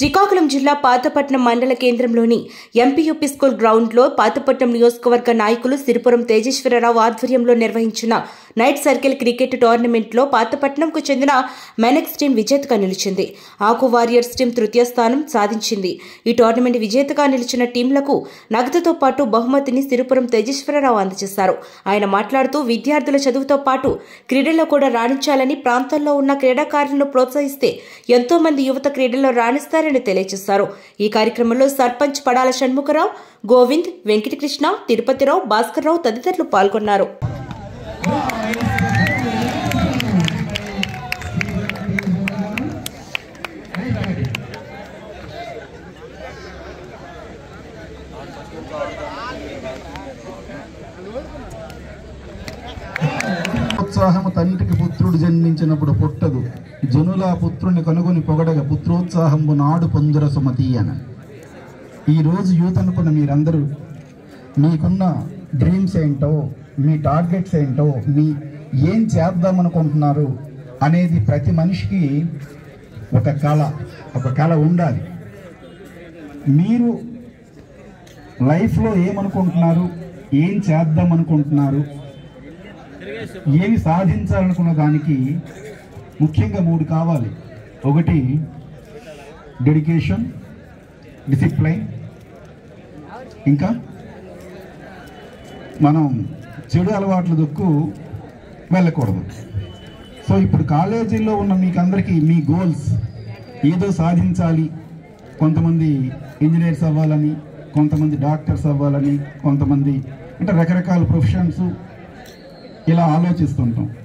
శ్రీకాకుళం జిల్లా పాతపట్నం మండల కేంద్రంలోని ఎంపీయూపీ స్కూల్ గ్రౌండ్లో పాతపట్నం నియోజకవర్గ నాయకులు సిరిపురం తేజేశ్వరరావు ఆధ్వర్యంలో నిర్వహించిన నైట్ సర్కిల్ క్రికెట్ టోర్నమెంట్లో పాతపట్నంకు చెందిన మెనెక్స్ టీం విజేతగా నిలిచింది ఆకు వారియర్స్ టీం తృతీయ స్థానం సాధించింది ఈ టోర్నమెంట్ విజేతగా నిలిచిన టీంలకు నగదుతో పాటు బహుమతిని సిరిపురం తేజేశ్వరరావు అందజేశారు ఆయన మాట్లాడుతూ విద్యార్థుల చదువుతో పాటు క్రీడల్లో కూడా రాణించాలని ప్రాంతాల్లో ఉన్న క్రీడాకారులను ప్రోత్సహిస్తే ఎంతో మంది యువత క్రీడల్లో రాణిస్తారని తెలియజేశారు ఈ కార్యక్రమంలో సర్పంచ్ పడాల షణ్ముఖరావు గోవింద్ వెంకటకృష్ణ తిరుపతిరావు భాస్కర్రావు తదితరులు పాల్గొన్నారు ఉత్సాహము తండ్రికి పుత్రుడు జన్మించినప్పుడు పుట్టదు జనుల పుత్రుని కనుగొని పొగడగ పుత్రోత్సాహంబు నాడు పొందుర సుమతి అని ఈరోజు యూత్ అనుకున్న మీరందరూ మీకున్న డ్రీమ్స్ ఏంటో మీ టార్గెట్స్ ఏంటో మీ ఏం చేద్దాం అనుకుంటున్నారు అనేది ప్రతి మనిషికి ఒక కళ ఒక కళ ఉండాలి మీరు లైఫ్లో ఏమనుకుంటున్నారు ఏం చేద్దాం అనుకుంటున్నారు ఏమి సాధించాలనుకున్న దానికి ముఖ్యంగా మూడు కావాలి ఒకటి డెడికేషన్ డిసిప్లైన్ ఇంకా మనం చెడు అలవాట్ల దొక్కు వెళ్ళకూడదు సో ఇప్పుడు కాలేజీల్లో ఉన్న మీకు అందరికీ మీ గోల్స్ ఏదో సాధించాలి కొంతమంది ఇంజనీర్స్ అవ్వాలని కొంతమంది డాక్టర్స్ అవ్వాలని కొంతమంది అంటే రకరకాల ప్రొఫెషన్స్ ఇలా ఆలోచిస్తుంటాం